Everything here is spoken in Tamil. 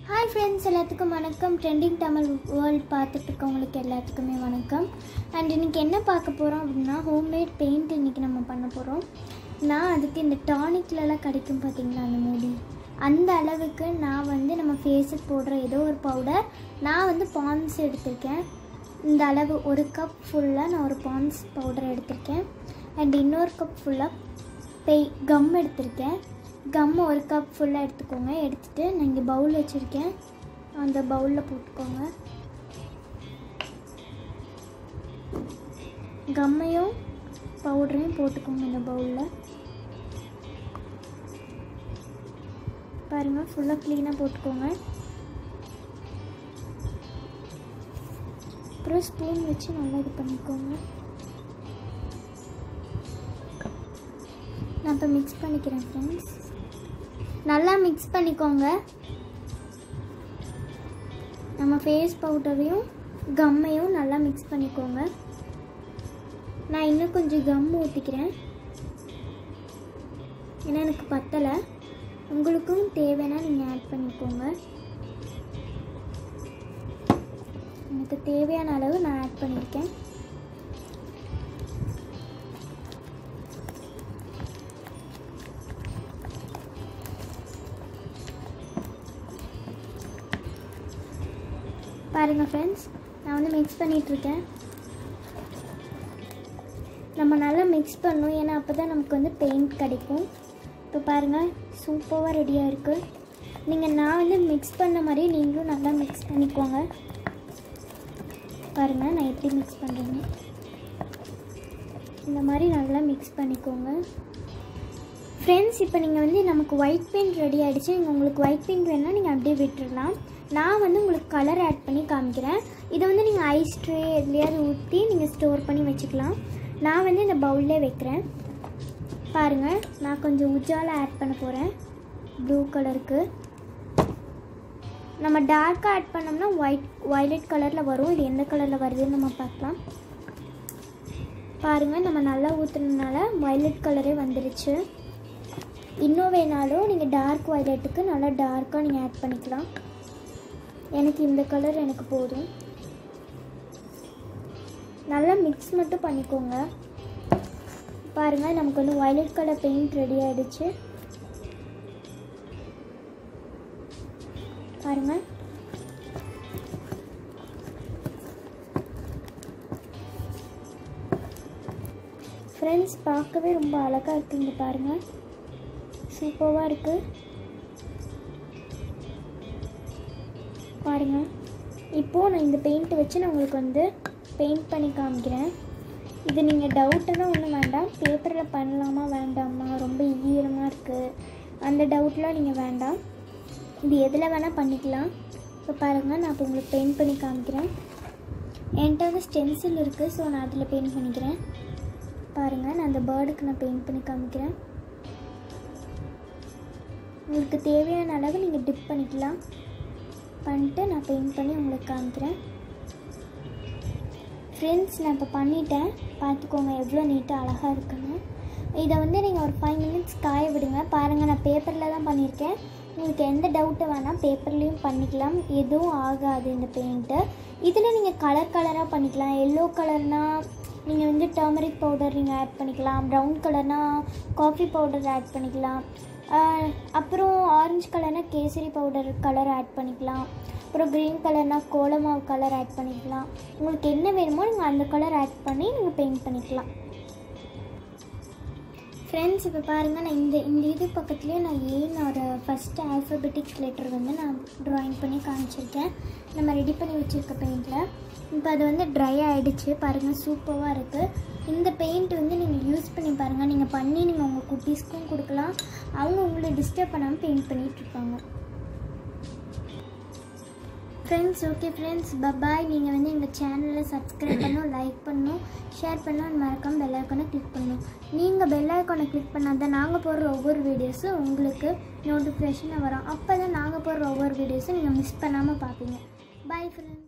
ஹாய் ஃப்ரெண்ட்ஸ் எல்லாத்துக்கும் வணக்கம் ட்ரெண்டிங் தமிழ் வேர்ல்ட் பார்த்துட்டு இருக்கவங்களுக்கு எல்லாத்துக்குமே வணக்கம் அண்ட் இன்றைக்கி என்ன பார்க்க போகிறோம் அப்படின்னா ஹோம்மேட் பெயிண்ட் இன்றைக்கி நம்ம பண்ண போகிறோம் நான் அதுக்கு இந்த டானிக்லலாம் கிடைக்கும் பார்த்தீங்களா அந்த மூடி அந்த அளவுக்கு நான் வந்து நம்ம ஃபேஸுக்கு போடுற ஏதோ ஒரு பவுடர் நான் வந்து பான்ஸ் எடுத்திருக்கேன் இந்த அளவு ஒரு கப் ஃபுல்லாக நான் ஒரு பான்ஸ் பவுடர் எடுத்திருக்கேன் அண்ட் இன்னொரு கப் ஃபுல்லாக பெய் கம் எடுத்திருக்கேன் கம் ஒரு கப் ஃபுல்லாக எடுத்துக்கோங்க எடுத்துகிட்டு நான் இங்கே பவுல் வச்சுருக்கேன் அந்த பவுலில் போட்டுக்கோங்க கம்மையும் பவுடரையும் போட்டுக்கோங்க இந்த பவுலில் பாருங்கள் ஃபுல்லாக க்ளீனாக போட்டுக்கோங்க அப்புறம் ஸ்பூன் வச்சு நல்லா இது பண்ணிக்கோங்க நான் இப்போ மிக்ஸ் பண்ணிக்கிறேன் ஃப்ரெண்ட்ஸ் நல்லா மிக்ஸ் பண்ணிக்கோங்க நம்ம ஃபேஸ் பவுடரையும் கம்மையும் நல்லா மிக்ஸ் பண்ணிக்கோங்க நான் இன்னும் கொஞ்சம் கம் ஊற்றிக்கிறேன் ஏன்னா எனக்கு பத்தலை உங்களுக்கும் தேவைன்னா நீங்கள் ஆட் பண்ணிக்கோங்க எனக்கு தேவையான அளவு நான் ஆட் பண்ணியிருக்கேன் பாருங்கள் ஃப்ரெண்ட்ஸ் நான் வந்து மிக்ஸ் பண்ணிகிட்ருக்கேன் நம்ம நல்லா மிக்ஸ் பண்ணணும் ஏன்னா அப்போ தான் நமக்கு வந்து பெயிண்ட் கிடைக்கும் இப்போ பாருங்கள் சூப்பராக ரெடியாக இருக்குது நீங்கள் நான் வந்து மிக்ஸ் பண்ண மாதிரி நீங்களும் நல்லா மிக்ஸ் பண்ணிக்கோங்க பாருங்கள் நான் எப்படி மிக்ஸ் பண்ணுறேன்னு இந்த மாதிரி நல்லா மிக்ஸ் பண்ணிக்கோங்க ஃப்ரெண்ட்ஸ் இப்போ நீங்கள் வந்து நமக்கு ஒயிட் பெயிண்ட் ரெடி ஆகிடுச்சு நீங்கள் உங்களுக்கு ஒயிட் பெயிண்ட் வேணால் நீங்கள் அப்படியே விட்டுடலாம் நான் வந்து உங்களுக்கு கலர் ஆட் பண்ணி காமிக்கிறேன் இதை வந்து நீங்கள் ஐஸ் ட்ரே எதுலையாவது ஊற்றி நீங்கள் ஸ்டோர் பண்ணி வச்சுக்கலாம் நான் வந்து இந்த பவுல்லே வைக்கிறேன் பாருங்கள் நான் கொஞ்சம் உஜால ஆட் பண்ண போகிறேன் ப்ளூ கலருக்கு நம்ம டார்க்காக ஆட் பண்ணோம்னா ஒயிட் வயலட் கலரில் வரும் இது எந்த கலரில் வருதுன்னு நம்ம பார்க்கலாம் பாருங்கள் நம்ம நல்லா ஊற்றுனதுனால வயலட் கலரே வந்துருச்சு இன்னும் வேணாலும் நீங்கள் டார்க் வயலட்டுக்கு நல்லா டார்க்காக நீங்கள் ஆட் பண்ணிக்கலாம் எனக்கு இந்த கலர் எனக்கு போதும் நல்லா மிக்ஸ் மட்டும் பண்ணிக்கோங்க பாருங்கள் நமக்கு வந்து வயலட் கலர் பெயிண்ட் ரெடி ஆகிடுச்சு பாருங்கள் ஃப்ரெண்ட்ஸ் பார்க்கவே ரொம்ப அழகாக இருக்குங்க பாருங்கள் சூப்பராக இருக்குது பாருங்கள் இப்போது நான் இந்த பெயிண்ட்டை வச்சு நான் உங்களுக்கு வந்து பெயிண்ட் பண்ணி காமிக்கிறேன் இது நீங்கள் டவுட்டெல்லாம் ஒன்றும் வேண்டாம் பேப்பரில் பண்ணலாமா வேண்டாமா ரொம்ப ஈரமாக இருக்குது அந்த டவுட்லாம் நீங்கள் வேண்டாம் இது எதில் வேணால் பண்ணிக்கலாம் இப்போ பாருங்கள் நான் இப்போ உங்களுக்கு பெயிண்ட் பண்ணி காமிக்கிறேன் என்கிட்ட வந்து ஸ்டென்சில் இருக்குது ஸோ நான் அதில் பெயிண்ட் பண்ணிக்கிறேன் பாருங்கள் நான் அந்த பேர்டுக்கு நான் பெயிண்ட் பண்ணி காமிக்கிறேன் உங்களுக்கு தேவையான அளவு நீங்கள் டிப் பண்ணிக்கலாம் பண்ணிட்டு நான் பெயிண்ட் பண்ணி உங்களுக்கு காமிக்கிறேன் ஃப்ரெண்ட்ஸ் நான் இப்போ பண்ணிட்டேன் பார்த்துக்கோங்க எவ்வளோ நீட்டாக அழகாக இருக்குன்னு இதை வந்து நீங்கள் ஒரு ஃபைவ் மினிட்ஸ் காய விடுங்க பாருங்கள் நான் பேப்பரில் தான் பண்ணியிருக்கேன் உங்களுக்கு எந்த டவுட்டு வேணால் பேப்பர்லேயும் பண்ணிக்கலாம் எதுவும் ஆகாது இந்த பெயிண்ட்டு இதில் நீங்கள் கலர் கலராக பண்ணிக்கலாம் எல்லோ கலர்னால் நீங்கள் வந்து டர்மரிக் பவுடர் நீங்கள் ஆட் பண்ணிக்கலாம் ப்ரௌன் கலர்னால் காஃபி பவுடர் ஆட் பண்ணிக்கலாம் அப்புறம் ஆரஞ்சு கலர்னால் கேசரி பவுடர் கலர் ஆட் பண்ணிக்கலாம் அப்புறம் க்ரீன் கலர்னால் கோலமாவு கலர் ஆட் பண்ணிக்கலாம் உங்களுக்கு என்ன வேணுமோ நீங்கள் அந்த கலர் ஆட் பண்ணி நீங்கள் பெயிண்ட் பண்ணிக்கலாம் ஃப்ரெண்ட்ஸ் இப்போ பாருங்கள் நான் இந்த இந்த இது பக்கத்துலேயே நான் ஏனோட ஃபஸ்ட்டு ஆல்ஃபபெட்டிக் லெட்டர் வந்து நான் ட்ராயிங் பண்ணி காமிச்சிருக்கேன் நம்ம ரெடி பண்ணி வச்சுருக்க பெயிண்டில் இப்போ அது வந்து ட்ரை ஆகிடுச்சு பாருங்கள் சூப்பராக இருக்குது இந்த பெயிண்ட் வந்து நீங்கள் யூஸ் பண்ணி பாருங்கள் நீங்கள் பண்ணி நீங்கள் உங்கள் குட்டீஸ்க்கும் கொடுக்கலாம் அவங்க உங்களை டிஸ்டர்ப் பண்ணாமல் பெயிண்ட் பண்ணிகிட்ருப்பாங்க ஃப்ரெண்ட்ஸ் ஓகே ஃப்ரெண்ட்ஸ் பபாய் நீங்கள் வந்து எங்கள் சேனலில் சப்ஸ்கிரைப் பண்ணணும் லைக் பண்ணணும் ஷேர் பண்ணணும் மறக்காமல் பெல் ஐக்கானை கிளிக் பண்ணணும் நீங்கள் பெல் ஐக்கானை கிளிக் பண்ணால் தான் நாங்கள் போடுற ஒவ்வொரு வீடியோஸும் உங்களுக்கு நோட்டிஃபிகேஷனாக வரும் அப்போ தான் நாங்கள் போடுற ஒவ்வொரு வீடியோஸும் நீங்கள் மிஸ் பண்ணாமல் பார்ப்பீங்க பாய் ஃப்ரெண்ட்ஸ்